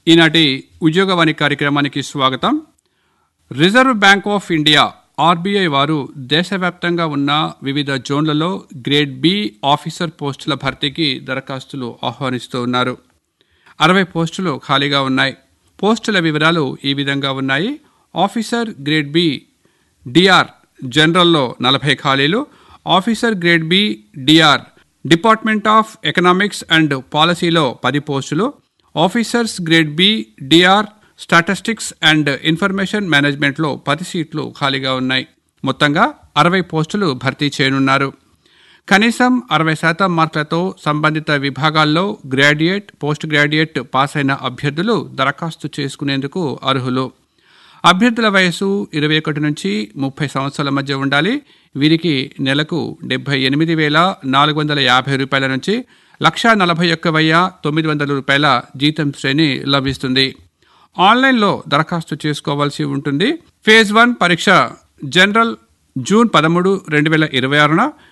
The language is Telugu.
ఈనాటి ఉద్యోగవాణి కార్యక్రమానికి స్వాగతం Reserve Bank of India RBI వారు దేశవ్యాప్తంగా ఉన్న వివిధ జోన్లలో గ్రేడ్ బి ఆఫీసర్ పోస్టుల భర్తీకి దరఖాస్తులు ఆహ్వానిస్తూ ఉన్నారు అరవై పోస్టులు ఖాళీగా ఉన్నాయి పోస్టుల వివరాలు ఈ విధంగా ఉన్నాయి ఆఫీసర్ గ్రేడ్ బి డిఆర్ జనరల్లో నలభై ఖాళీలు officer grade B DR department of economics and పాలసీలో పది పోస్టులు officers grade B DR statistics and information మేనేజ్మెంట్లో పది సీట్లు ఖాళీగా ఉన్నాయి మొత్తంగా అరవై పోస్టులు భర్తీ చేయనున్నారు కనీసం అరవై శాతం మార్కులతో సంబంధిత విభాగాల్లో గ్రాడ్యుయేట్ పోస్ట్ గ్రాడ్యుయేట్ పాస్ అయిన అభ్యర్థులు దరఖాస్తు చేసుకునేందుకు అర్హులు అభ్యర్థుల వయసు ఇరవై ఒకటి నుంచి ముప్పై సంవత్సరాల మధ్య ఉండాలి వీరికి నెలకు డెబ్బై ఎనిమిది వేల నాలుగు వందల యాభై రూపాయల నుంచి లక్షా నలభై ఒక్క వెయ్యి తొమ్మిది వందల రూపాయల జీతం శ్రేణి లభిస్తుంది ఆన్లైన్లో దరఖాస్తు చేసుకోవాల్సి ఉంటుంది ఫేజ్ వన్ పరీక్ష జనరల్ జూన్ పదమూడు రెండు వేల ఇరవై ఆరున